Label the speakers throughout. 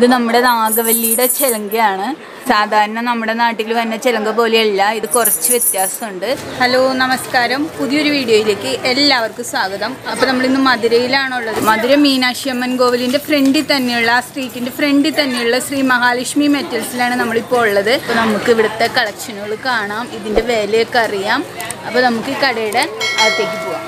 Speaker 1: ഇത് നമ്മുടെ നാഗവല്ലിയുടെ ചിലങ്കയാണ് സാധാരണ നമ്മുടെ നാട്ടിൽ വരുന്ന ചിലങ്ക പോലെയല്ല ഇത് കുറച്ച് വ്യത്യാസമുണ്ട് ഹലോ നമസ്കാരം പുതിയൊരു വീഡിയോയിലേക്ക് എല്ലാവർക്കും സ്വാഗതം അപ്പോൾ നമ്മൾ ഇന്ന് മധുരയിലാണുള്ളത് മധുര മീനാക്ഷി അമ്മൻ കോവിലിന്റെ ഫ്രണ്ടിൽ തന്നെയുള്ള ആ സ്ട്രീറ്റിന്റെ ഫ്രണ്ടിൽ തന്നെയുള്ള ശ്രീ മഹാലക്ഷ്മി മെറ്റൽസിലാണ് നമ്മളിപ്പോൾ ഉള്ളത് അപ്പോൾ നമുക്ക് ഇവിടുത്തെ കളക്ഷനുകൾ കാണാം ഇതിന്റെ വിലയൊക്കെ അറിയാം അപ്പോൾ നമുക്ക് ഈ കടയുടെ അകത്തേക്ക് പോവാം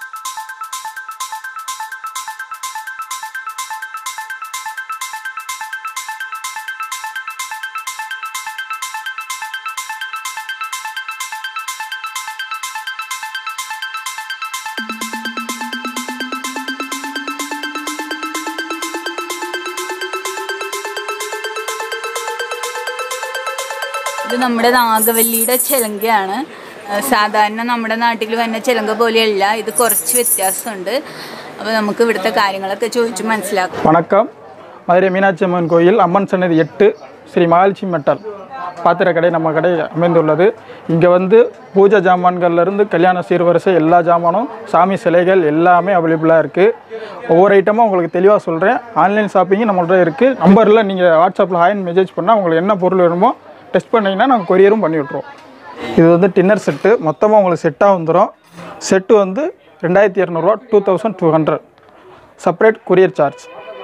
Speaker 1: ഇത് നമ്മുടെ നാഗവല്ലിയുടെ ചിലങ്കയാണ് ഏഹ് സാധാരണ നമ്മുടെ നാട്ടിൽ വരുന്ന ചിലങ്ക പോലെയല്ല ഇത് കുറച്ച് വ്യത്യാസമുണ്ട് അപ്പോൾ നമുക്ക് ഇവിടുത്തെ കാര്യങ്ങളൊക്കെ ചോദിച്ച് മനസ്സിലാക്കാം
Speaker 2: வணக்கம் மதுரை மீனாட்சி அம்மன் கோயில் அம்மன் சன்னதி எட்டு ஸ்ரீ மகாலட்சுமி மெட்டல் பாத்திர கடை நம்ம கடை அமைந்துள்ளது இங்கே வந்து பூஜை ஜாமான்கள்லேருந்து கல்யாண சீர்வரிசை எல்லா ஜாமானும் சாமி சிலைகள் எல்லாமே அவைலபிளாக இருக்குது ஒவ்வொரு ஐட்டமும் உங்களுக்கு தெளிவாக சொல்கிறேன் ஆன்லைன் ஷாப்பிங்கும் நம்மள்ட்ட இருக்குது நம்பரில் நீங்கள் வாட்ஸ்அப்பில் ஹாயின் மெசேஜ் பண்ணால் உங்களுக்கு என்ன பொருள் வேணுமோ டெஸ்ட் பண்ணிங்கன்னா நாங்கள் கொரியரும் பண்ணி விட்ருவோம் இது வந்து டின்னர் செட்டு மொத்தமாக உங்களுக்கு செட்டாக வந்துடும் செட்டு வந்து ரெண்டாயிரத்தி இரநூறுவா two thousand two hundred separate courier charge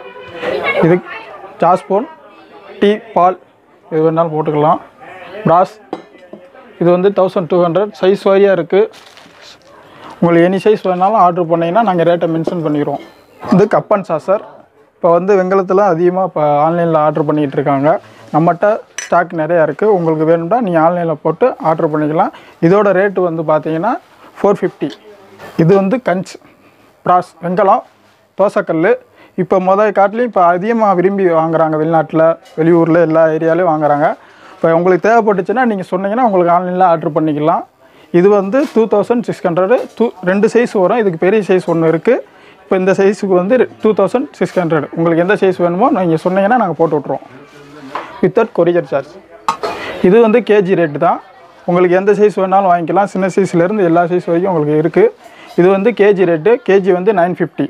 Speaker 2: இது ஜாஸ்போன் டீ பால் இது வேணாலும் போட்டுக்கலாம் பிராஸ் இது வந்து தௌசண்ட் டூ ஹண்ட்ரட் சைஸ் வாரியாக இருக்குது உங்களுக்கு எனி சைஸ் வேணாலும் ஆர்டர் பண்ணிங்கன்னா நாங்கள் ரேட்டை மென்ஷன் பண்ணிடுவோம் இது கப் அண்ட் சாசர் இப்போ வந்து வெங்கலத்தில் அதிகமாக இப்போ ஆன்லைனில் ஆர்டர் பண்ணிகிட்டு இருக்காங்க நம்மகிட்ட ஸ்டாக் நிறையா இருக்குது உங்களுக்கு வேணும்னா நீங்கள் ஆன்லைனில் போட்டு ஆர்டர் பண்ணிக்கலாம் இதோட ரேட்டு வந்து பார்த்தீங்கன்னா ஃபோர் ஃபிஃப்டி இது வந்து கஞ்ச் பிராஸ் வெங்கலம் தோசைக்கல் இப்போ முதல் காட்டிலையும் இப்போ அதிகமாக விரும்பி வாங்குறாங்க வெளிநாட்டில் வெளியூரில் எல்லா ஏரியாலையும் வாங்குறாங்க இப்போ உங்களுக்கு தேவைப்பட்டுச்சுன்னா நீங்கள் சொன்னீங்கன்னா உங்களுக்கு ஆன்லைனில் ஆர்டர் பண்ணிக்கலாம் இது வந்து two thousand six hundred two ரெண்டு சைஸ் வரும் இதுக்கு பெரிய சைஸ் ஒன்று இருக்குது இப்போ இந்த சைஸுக்கு வந்து டூ தௌசண்ட் சிக்ஸ் ஹண்ட்ரட் உங்களுக்கு எந்த சைஸ் வேணுமோ நீங்கள் சொன்னீங்கன்னா நாங்கள் போட்டு விட்ருவோம் வித்தவுட் கொரியர் சார்ஜ் இது வந்து கேஜி ரேட்டு தான் உங்களுக்கு எந்த சைஸ் வேணாலும் வாங்கிக்கலாம் சின்ன சைஸ்லேருந்து எல்லா சைஸ் வரைக்கும் உங்களுக்கு இருக்குது இது வந்து கேஜி ரேட்டு கேஜி வந்து நைன் ஃபிஃப்டி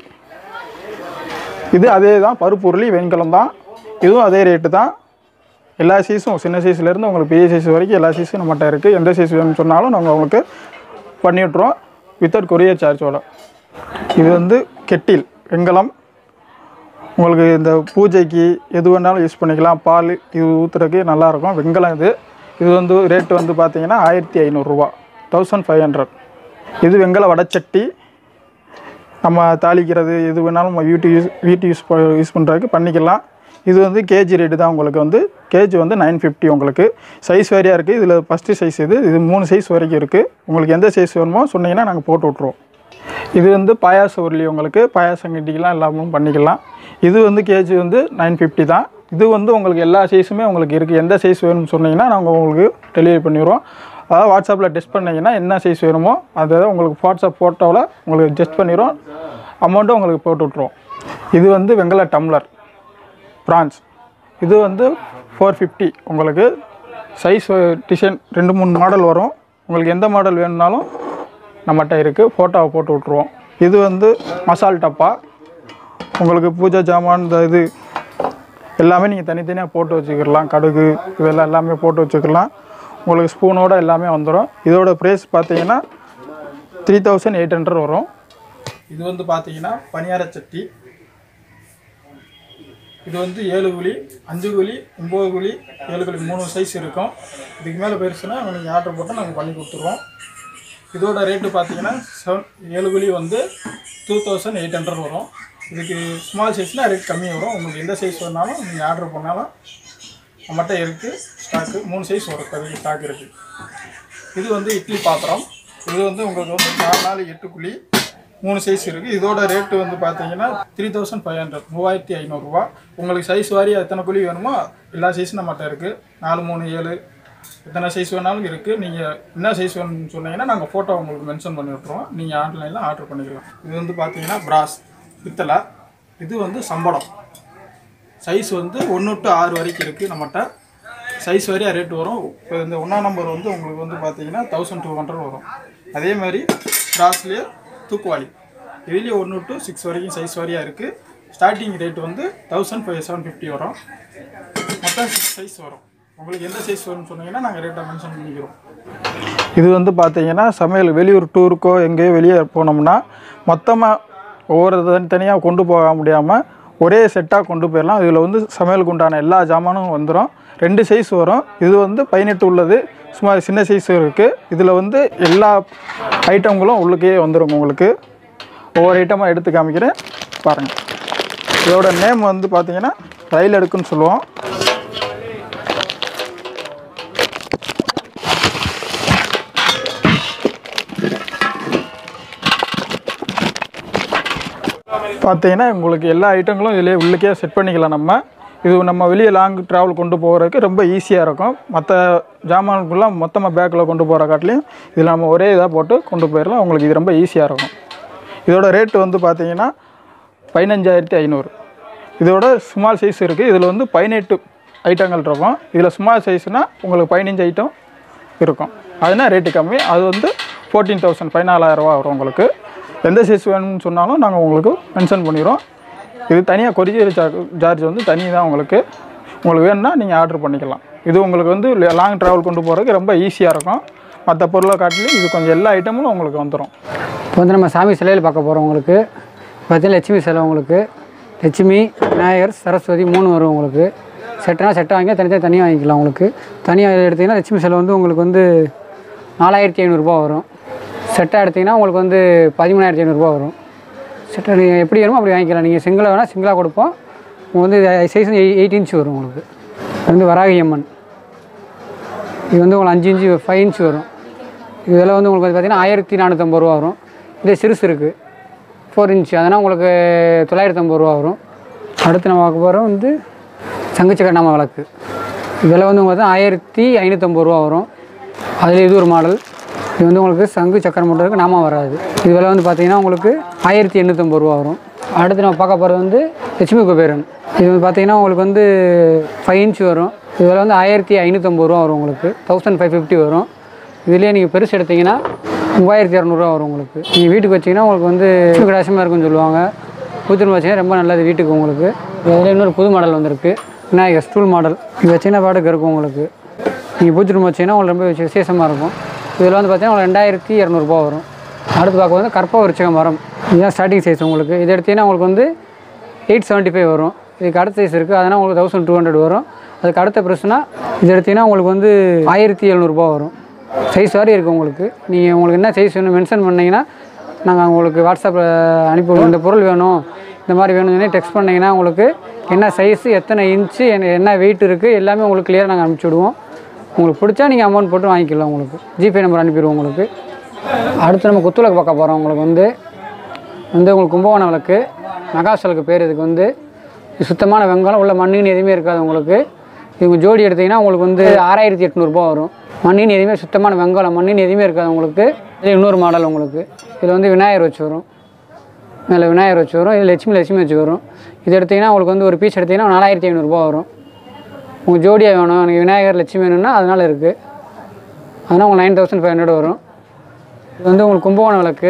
Speaker 2: இது அதே தான் பருப்பு உருளி வெண்கலம் தான் இதுவும் அதே ரேட்டு தான் எல்லா சைஸும் சின்ன சைஸ்லேருந்து உங்களுக்கு பெரிய சைஸ் வரைக்கும் எல்லா சைஸும் நம்மகிட்ட இருக்குது எந்த சைஸ் வேணும்னு சொன்னாலும் நாங்கள் உங்களுக்கு பண்ணி விட்ருவோம் வித்தவுட் கொரியர் சார்ஜோட இது வந்து கெட்டில் வெண்கலம் உங்களுக்கு இந்த பூஜைக்கு எது வேணாலும் யூஸ் பண்ணிக்கலாம் பால் இது ஊற்றுறதுக்கு நல்லாயிருக்கும் வெண்கலம் இது இது வந்து ரேட்டு வந்து பார்த்தீங்கன்னா ஆயிரத்தி ஐநூறுரூவா தௌசண்ட் ஃபைவ் ஹண்ட்ரட் இது வெண்கல வடச்சட்டி நம்ம தாளிக்கிறது எது வேணாலும் நம்ம வீட்டு யூஸ் வீட்டு யூஸ் யூஸ் பண்ணுறதுக்கு பண்ணிக்கலாம் இது வந்து கேஜி ரேட்டு தான் உங்களுக்கு வந்து கேஜி வந்து நைன் ஃபிஃப்டி உங்களுக்கு சைஸ் வேறையாக இருக்குது இதில் ஃபஸ்ட்டு சைஸ் இது இது மூணு சைஸ் வரைக்கும் இருக்குது உங்களுக்கு எந்த சைஸ் வேணுமோ சொன்னீங்கன்னா நாங்கள் போட்டு விட்ருவோம் இது வந்து பாயாச உருளி உங்களுக்கு பாயாசம் கட்டிக்கலாம் எல்லாமும் பண்ணிக்கலாம் இது வந்து கேஜி வந்து நைன் ஃபிஃப்டி தான் இது வந்து உங்களுக்கு எல்லா சைஸுமே உங்களுக்கு இருக்குது எந்த சைஸ் வேணும்னு சொன்னீங்கன்னா நாங்கள் உங்களுக்கு டெலிவரி பண்ணிடுவோம் அதாவது வாட்ஸ்அப்பில் டெஸ்ட் பண்ணிங்கன்னா என்ன சைஸ் வேணுமோ அதை உங்களுக்கு வாட்ஸ்அப் ஃபோட்டோவில் உங்களுக்கு டெஸ்ட் பண்ணிடுவோம் அமௌண்ட்டும் உங்களுக்கு போட்டு விட்ருவோம் இது வந்து வெங்கல டம்ளர் பிரான்ச் இது வந்து ஃபோர் ஃபிஃப்டி உங்களுக்கு சைஸ் டிசைன் ரெண்டு மூணு மாடல் வரும் உங்களுக்கு எந்த மாடல் வேணும்னாலும் நம்மகிட்ட இருக்குது ஃபோட்டோவை போட்டு விட்ருவோம் இது வந்து மசால் டப்பா உங்களுக்கு பூஜை ஜாமான் இந்த இது எல்லாமே நீங்கள் தனித்தனியாக போட்டு வச்சுக்கிடலாம் கடுகு இதெல்லாம் எல்லாமே போட்டு வச்சுக்கலாம் உங்களுக்கு ஸ்பூனோட எல்லாமே வந்துடும் இதோட ப்ரைஸ் பார்த்தீங்கன்னா த்ரீ தௌசண்ட் எயிட் ஹண்ட்ரட் வரும் இது வந்து பார்த்தீங்கன்னா பனியார சட்டி இது வந்து ஏழு குழி அஞ்சு குழி ஒம்பது குழி ஏழு குழி மூணு சைஸ் இருக்கும் இதுக்கு மேலே பெருசுனா நீங்கள் ஆர்டர் போட்டால் நாங்கள் பண்ணி கொடுத்துருவோம் இதோட ரேட்டு பார்த்தீங்கன்னா செவன் ஏழு குழி வந்து டூ தௌசண்ட் எயிட் ஹண்ட்ரட் வரும் இதுக்கு ஸ்மால் சைஸ்னால் ரேட் கம்மி வரும் உங்களுக்கு எந்த சைஸ் வேணாலும் நீங்கள் ஆர்டர் பண்ணாலும் நம்மகிட்ட இருக்குது ஸ்டாக்கு மூணு சைஸ் வரும் இப்போதைக்கு ஸ்டாக் இருக்குது இது வந்து இட்லி பாத்திரம் இது வந்து உங்களுக்கு வந்து நாலு நாலு எட்டு குழி மூணு சைஸ் இருக்குது இதோட ரேட்டு வந்து பார்த்தீங்கன்னா த்ரீ தௌசண்ட் ஃபைவ் ஹண்ட்ரட் மூவாயிரத்தி ஐநூறுரூவா உங்களுக்கு சைஸ் வாரியாக எத்தனை குழி வேணுமோ எல்லா சைஸும் நம்மகிட்ட இருக்குது நாலு மூணு ஏழு எத்தனை சைஸ் வேணாலும் இருக்குது நீங்கள் என்ன சைஸ் வேணும்னு சொன்னீங்கன்னா நாங்கள் ஃபோட்டோ உங்களுக்கு மென்ஷன் பண்ணி விட்ருவோம் நீங்கள் ஆன்லைனில் ஆர்டர் பண்ணிக்கலாம் இது வந்து பார்த்தீங்கன்னா பிராஸ் பித்தளை இது வந்து சம்பளம் சைஸ் வந்து ஒன்று டு ஆறு வரைக்கும் இருக்குது நம்மகிட்ட சைஸ் வரையா ரேட் வரும் இப்போ இந்த ஒன்றாம் நம்பர் வந்து உங்களுக்கு வந்து பார்த்தீங்கன்னா தௌசண்ட் டூ ஹண்ட்ரட் வரும் அதே மாதிரி கிராஸ்லேயே தூக்குவாளி இதுலேயே ஒன்று டு சிக்ஸ் வரைக்கும் சைஸ் வரையா இருக்குது ஸ்டார்டிங் ரேட் வந்து தௌசண்ட் ஃபைவ் செவன் ஃபிஃப்டி வரும் மொத்தம் சிக்ஸ் சைஸ் வரும் உங்களுக்கு எந்த சைஸ் வரும்னு சொன்னீங்கன்னா நாங்கள் ரேட்டை மென்ஷன் பண்ணிக்கிறோம் இது வந்து பார்த்தீங்கன்னா சமையல் வெளியூர் டூருக்கோ எங்கேயோ வெளியே போனோம்னா மொத்தமாக ஒவ்வொரு தனித்தனியாக கொண்டு போக முடியாமல் ஒரே செட்டாக கொண்டு போயிடலாம் இதில் வந்து சமையலுக்கு உண்டான எல்லா ஜாமானும் வந்துடும் ரெண்டு சைஸ் வரும் இது வந்து பதினெட்டு உள்ளது சும்மா சின்ன சைஸ் இருக்குது இதில் வந்து எல்லா ஐட்டங்களும் உள்ளுக்கே வந்துடும் உங்களுக்கு ஒவ்வொரு ஐட்டமாக எடுத்து காமிக்கிறேன் பாருங்கள் இதோட நேம் வந்து பார்த்தீங்கன்னா ரயில் அடுக்குன்னு சொல்லுவோம் பார்த்தீங்கன்னா உங்களுக்கு எல்லா ஐட்டங்களும் இதிலே உள்ளுக்கே செட் பண்ணிக்கலாம் நம்ம இது நம்ம வெளியே லாங் ட்ராவல் கொண்டு போகிறதுக்கு ரொம்ப ஈஸியாக இருக்கும் மற்ற ஜாமான்கள்லாம் மொத்தமாக பேக்கில் கொண்டு போகிற காட்டிலையும் இதில் நம்ம ஒரே இதாக போட்டு கொண்டு போயிடலாம் உங்களுக்கு இது ரொம்ப ஈஸியாக இருக்கும் இதோட ரேட்டு வந்து பார்த்தீங்கன்னா பதினஞ்சாயிரத்தி ஐநூறு இதோட ஸ்மால் சைஸ் இருக்குது இதில் வந்து பதினெட்டு ஐட்டங்கள் இருக்கும் இதில் ஸ்மால் சைஸ்னால் உங்களுக்கு பதினஞ்சு ஐட்டம் இருக்கும் அதுனா ரேட்டு கம்மி அது வந்து ஃபோர்டீன் தௌசண்ட் பதினாலாயிரரூவா வரும் உங்களுக்கு எந்த சைஸ் வேணும்னு சொன்னாலும் நாங்கள் உங்களுக்கு மென்ஷன் பண்ணிடுறோம் இது தனியாக கொரியர் சார்ஜ் சார்ஜ் வந்து தனி தான் உங்களுக்கு உங்களுக்கு வேணும்னா நீங்கள் ஆர்டர் பண்ணிக்கலாம் இது உங்களுக்கு வந்து லாங் ட்ராவல் கொண்டு போகிறதுக்கு ரொம்ப ஈஸியாக இருக்கும் மற்ற பொருளை காட்டிலும் இது கொஞ்சம் எல்லா ஐட்டமும் உங்களுக்கு வந்துடும்
Speaker 3: இப்போ வந்து நம்ம சாமி சிலையில் பார்க்க போகிறோம் உங்களுக்கு பார்த்தீங்கன்னா லட்சுமி சிலை உங்களுக்கு லட்சுமி விநாயகர் சரஸ்வதி மூணு வரும் உங்களுக்கு செட்டுனா செட்டை வாங்கி தனித்தனி தனியாக வாங்கிக்கலாம் உங்களுக்கு தனியாக எடுத்திங்கன்னா லட்சுமி சிலை வந்து உங்களுக்கு வந்து நாலாயிரத்தி ஐநூறுரூபா வரும் செட்டாக எடுத்திங்கன்னா உங்களுக்கு வந்து பதிமூணாயிரத்தி ஐநூறுரூபா வரும் செட்டை நீங்கள் எப்படி வேணுமோ அப்படி வாங்கிக்கலாம் நீங்கள் சிங்கிளாக வேணால் சிங்கிளாக கொடுப்போம் உங்களுக்கு வந்து சைஸ் எயிட் இன்ச் வரும் உங்களுக்கு இது வந்து வராகி அம்மன் இது வந்து உங்களுக்கு அஞ்சு இன்ச்சு ஃபைவ் இன்ச் வரும் இதில் வந்து உங்களுக்கு வந்து பார்த்தீங்கன்னா ஆயிரத்தி நானூற்றம்பது ரூபா வரும் இதே சிறுசு இருக்குது ஃபோர் இன்ச் அதனால் உங்களுக்கு தொள்ளாயிரத்தி ஐம்பது ரூபா வரும் அடுத்து நம்ம பார்க்க போகிறோம் வந்து சங்குச்சக்கண்ணாம விளக்கு இதில் வந்து உங்களுக்கு ஆயிரத்தி ஐநூற்றம்பது ரூபா வரும் அதில் இது ஒரு மாடல் இது வந்து உங்களுக்கு சங்கு சக்கரம் மட்டும் இருக்குது நாம வராது இது விலை வந்து பார்த்தீங்கன்னா உங்களுக்கு ஆயிரத்தி எண்ணூற்றம்பது ரூபா வரும் அடுத்து நம்ம பார்க்க போகிறது வந்து லட்சுமி குபேரன் இது வந்து பார்த்தீங்கன்னா உங்களுக்கு வந்து ஃபைவ் இன்ச் வரும் இதில் வந்து ஆயிரத்தி ஐநூற்றம்பது ரூபா வரும் உங்களுக்கு தௌசண்ட் ஃபைவ் ஃபிஃப்டி வரும் இதுலேயே நீங்கள் பெருசு எடுத்தீங்கன்னா மூவாயிரத்தி இரநூறுவா வரும் உங்களுக்கு நீங்கள் வீட்டுக்கு வச்சிங்கன்னா உங்களுக்கு வந்து கடாசமாக இருக்குன்னு சொல்லுவாங்க பூத்திரம் வச்சிங்கன்னா ரொம்ப நல்லது வீட்டுக்கு உங்களுக்கு இதில் இன்னொரு புது மாடல் வந்திருக்கு விநாயகர் ஸ்டூல் மாடல் இது வச்சிங்கன்னா பாட்டுக்கு இருக்கும் உங்களுக்கு நீங்கள் பூத்திரம் வச்சிங்கன்னா உங்களுக்கு ரொம்ப விசே- விசேஷமாக இருக்கும் இதில் வந்து பார்த்தீங்கன்னா உங்களுக்கு ரெண்டாயிரத்தி இரநூறுபா வரும் அடுத்து பார்க்க வந்து கற்ப விருச்சக மரம் இதுதான் ஸ்டார்டிங் சைஸ் உங்களுக்கு இது எடுத்தீங்கன்னா உங்களுக்கு வந்து எயிட் செவன்ட்டி ஃபைவ் வரும் இதுக்கு அடுத்த சைஸ் இருக்குது அதனால் உங்களுக்கு தௌசண்ட் டூ ஹண்ட்ரட் வரும் அதுக்கு அடுத்த ப்ரெஸ்னா இது எடுத்தீங்கன்னா உங்களுக்கு வந்து ஆயிரத்தி எழுநூறுபா வரும் சைஸ் வரை இருக்குது உங்களுக்கு நீங்கள் உங்களுக்கு என்ன சைஸ் வேணும் மென்ஷன் பண்ணீங்கன்னா நாங்கள் உங்களுக்கு வாட்ஸ்அப்பில் அனுப்பி விடுவோம். இந்த பொருள் வேணும் இந்த மாதிரி வேணும்னு டெக்ஸ்ட் பண்ணிங்கன்னா உங்களுக்கு என்ன சைஸு எத்தனை இன்ச்சு என்ன என்ன வெயிட் இருக்குது எல்லாமே உங்களுக்கு கிளியராக நாங்கள் அனுப்பிச்சி விடுவோம் உங்களுக்கு பிடிச்சா நீங்கள் அமௌண்ட் போட்டு வாங்கிக்கலாம் உங்களுக்கு ஜிபே நம்பர் அனுப்பிடுவோம் உங்களுக்கு அடுத்து நம்ம குத்துவிளக்கு பார்க்க போகிறோம் உங்களுக்கு வந்து வந்து உங்களுக்கு கும்பகோணம் விளக்கு மகாசலுக்கு பேர் இதுக்கு வந்து இது சுத்தமான வெங்காயம் உள்ள மண்ணுன்னு எதுவுமே இருக்காது உங்களுக்கு இது உங்கள் ஜோடி எடுத்தீங்கன்னா உங்களுக்கு வந்து ஆறாயிரத்தி எட்நூறுபா வரும் மண்ணின் எதுவுமே சுத்தமான வெங்காயம் மண்ணின் எதுவுமே இருக்காது உங்களுக்கு இது இன்னொரு மாடல் உங்களுக்கு இதில் வந்து விநாயகர் வச்சு வரும் மேலே விநாயகர் வச்சு வரும் இது லட்சுமி லட்சுமி வச்சு வரும் இது எடுத்தீங்கன்னா உங்களுக்கு வந்து ஒரு பீஸ் எடுத்தீங்கன்னா நாலாயிரத்தி ஐநூறுரூபா வரும் உங்கள் ஜோடியாக வேணும் எனக்கு விநாயகர் லட்சுமி வேணும்னா அதனால் இருக்குது அதனால் உங்களுக்கு நைன் தௌசண்ட் ஃபைவ் ஹண்ட்ரட் வரும் இது வந்து உங்களுக்கு கும்பகோணம் விளக்கு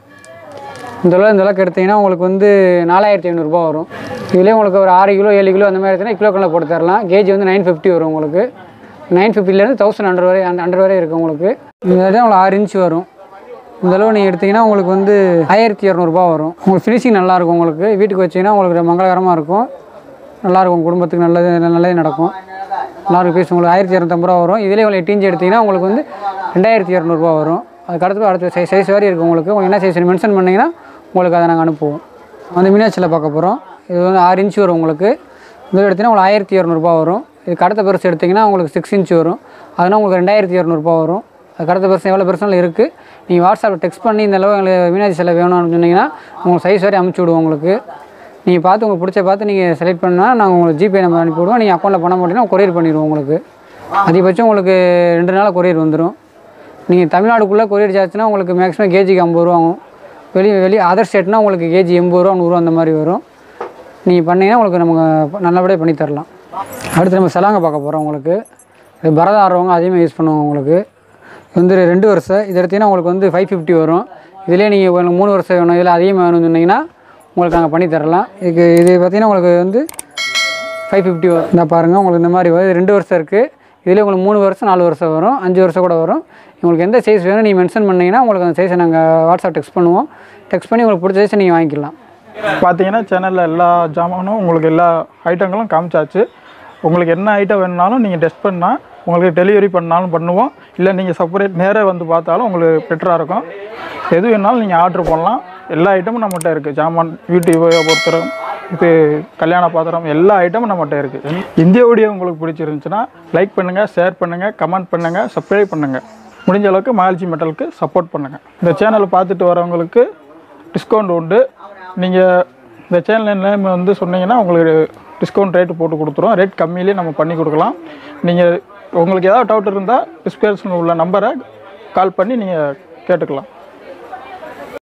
Speaker 3: இந்த அளவு இந்த விளக்கு எடுத்தீங்கன்னா உங்களுக்கு வந்து நாலாயிரத்தி ஐநூறுரூபா வரும் இதுலேயே உங்களுக்கு ஒரு ஆறு கிலோ ஏழு கிலோ அந்த மாதிரி எடுத்தீங்கன்னா கிலோ கணக்கில் போட்டு தரலாம் கேஜி வந்து நைன் ஃபிஃப்டி வரும் உங்களுக்கு நைன் ஃபிஃப்டிலேருந்து தௌசண்ட் ஹண்ட்ரட் வரை ஹண்ட்ரட் வரை இருக்குது உங்களுக்கு இது தான் உங்களுக்கு ஆறு இன்ச் வரும் இந்த அளவு நீங்கள் எடுத்தீங்கன்னா உங்களுக்கு வந்து ஆயிரத்தி இரநூறுபா வரும் உங்களுக்கு ஃபினிஷிங் நல்லாயிருக்கும் உங்களுக்கு வீட்டுக்கு வச்சிங்கன்னா உங்களுக்கு மங்களகரமாக இருக்கும் நல்லாயிருக்கும் குடும்பத்துக்கு நல்லது நல்லதே நடக்கும் நல்லாயிருக்கும் பீஸ் உங்களுக்கு ஆயிரத்தி இரநூத்தம்பது ரூபா வரும் இதிலே உங்களுக்கு எட்டு இன்ச் எடுத்தீங்கன்னா உங்களுக்கு வந்து ரெண்டாயிரத்தி இரநூறுபா வரும் அதுக்கு அடுத்து அடுத்த சைஸ் சைஸ் வரை இருக்குது உங்களுக்கு உங்களுக்கு என்ன சைஸ் மென்ஷன் பண்ணிங்கன்னா உங்களுக்கு அதை நாங்கள் அனுப்புவோம் வந்து மீனாட்சியில் பார்க்க போகிறோம் இது வந்து ஆறு இன்ச் வரும் உங்களுக்கு இது எடுத்தீங்கன்னா உங்களுக்கு ஆயிரத்தி இரநூறுபா வரும் இதுக்கு அடுத்த பெருசு எடுத்திங்கன்னா உங்களுக்கு சிக்ஸ் இன்ச் வரும் அதனால் உங்களுக்கு ரெண்டாயிரத்தி இரநூறுபா வரும் அதுக்கு அடுத்த பெருசு எவ்வளோ பெருசுனாலும் இருக்குது நீங்கள் வாட்ஸ்அப்பில் டெக்ஸ்ட் பண்ணி இந்த அளவு எங்களுக்கு மீனாட்சி சிலை வேணும்னு சொன்னீங்கன்னா உங்களுக்கு சைஸ் வரை அமுச்சு விடுவோம் உங்களுக்கு நீங்கள் பார்த்து உங்களுக்கு பிடிச்ச பார்த்து நீங்கள் செலக்ட் பண்ணால் நாங்கள் உங்களுக்கு ஜிபே நம்பர் அனுப்பி விடுவோம் நீங்கள் அக்கௌண்ட்டில் பண்ண மாட்டீங்கன்னா கொரியர் பண்ணிடுவோம் உங்களுக்கு அதிகபட்சம் உங்களுக்கு ரெண்டு நாள் கொரியர் வந்துடும் நீங்கள் தமிழ்நாடுக்குள்ளே கொரியர் சார்ஜ்னா உங்களுக்கு மேக்ஸிமம் கேஜிக்கு ஐம்பது ரூபா ஆகும் வெளி வெளி அதர் ஸ்டேட்னா உங்களுக்கு கேஜி எண்பது ரூபா நூறுரூவா அந்த மாதிரி வரும் நீங்கள் பண்ணீங்கன்னா உங்களுக்கு நம்ம நல்லபடியாக பண்ணி தரலாம் அடுத்து நம்ம சலாங்க பார்க்க போகிறோம் உங்களுக்கு இது பரதம் ஆடுறவங்க அதிகமாக யூஸ் பண்ணுவாங்க உங்களுக்கு இது வந்து ரெண்டு வருஷம் இது எடுத்தீங்கன்னா உங்களுக்கு வந்து ஃபைவ் ஃபிஃப்டி வரும் இதிலே நீங்கள் உங்களுக்கு மூணு வருஷம் வேணும் இதில் அதிகமாக வேணும்னு சொன்னீங்கன்னா உங்களுக்கு நாங்கள் பண்ணி தரலாம் இதுக்கு இது பார்த்திங்கன்னா உங்களுக்கு வந்து ஃபைவ் ஃபிஃப்டி வரும் இந்த பாருங்கள் உங்களுக்கு இந்த மாதிரி வரும் ரெண்டு வருஷம் இருக்குது இதில் உங்களுக்கு மூணு வருஷம் நாலு வருஷம் வரும் அஞ்சு வருஷம் கூட வரும் உங்களுக்கு எந்த சைஸ் வேணும் நீங்கள் மென்ஷன் பண்ணிங்கன்னா உங்களுக்கு அந்த சைஸை நாங்கள் வாட்ஸ்அப் டெக்ஸ்ட் பண்ணுவோம் டெக்ஸ்ட் பண்ணி உங்களுக்கு பிடிச்ச சைஸை நீங்கள் வாங்கிக்கலாம்
Speaker 2: பார்த்தீங்கன்னா சேனலில் எல்லா ஜாமானும் உங்களுக்கு எல்லா ஐட்டங்களும் காமிச்சாச்சு உங்களுக்கு என்ன ஐட்டம் வேணுனாலும் நீங்கள் டெஸ்ட் பண்ணால் உங்களுக்கு டெலிவரி பண்ணாலும் பண்ணுவோம் இல்லை நீங்கள் செப்பரேட் நேராக வந்து பார்த்தாலும் உங்களுக்கு பெட்டராக இருக்கும் எது வேணாலும் நீங்கள் ஆர்டர் பண்ணலாம் எல்லா ஐட்டமும் நம்மகிட்ட இருக்குது ஜாமான் வீட்டு உபயோகப்படுத்துகிறோம் இது கல்யாண பாத்திரம் எல்லா ஐட்டமும் நம்மகிட்ட இருக்குது இந்த வீடியோ உங்களுக்கு பிடிச்சிருந்துச்சுன்னா லைக் பண்ணுங்கள் ஷேர் பண்ணுங்கள் கமெண்ட் பண்ணுங்கள் சப்ஸ்கிரைப் பண்ணுங்கள் முடிஞ்ச அளவுக்கு மகிழ்ச்சி மெட்டலுக்கு சப்போர்ட் பண்ணுங்கள் இந்த சேனலை பார்த்துட்டு வரவங்களுக்கு டிஸ்கவுண்ட் உண்டு நீங்கள் இந்த சேனல் நேம் வந்து சொன்னீங்கன்னா உங்களுக்கு டிஸ்கவுண்ட் ரேட்டு போட்டு கொடுத்துருவோம் ரேட் கம்மியிலே நம்ம பண்ணி கொடுக்கலாம் நீங்கள் உங்களுக்கு ஏதாவது டவுட் இருந்தால் டிஸ்கிரிப்ஷனில் உள்ள நம்பரை கால் பண்ணி நீங்கள் கேட்டுக்கலாம்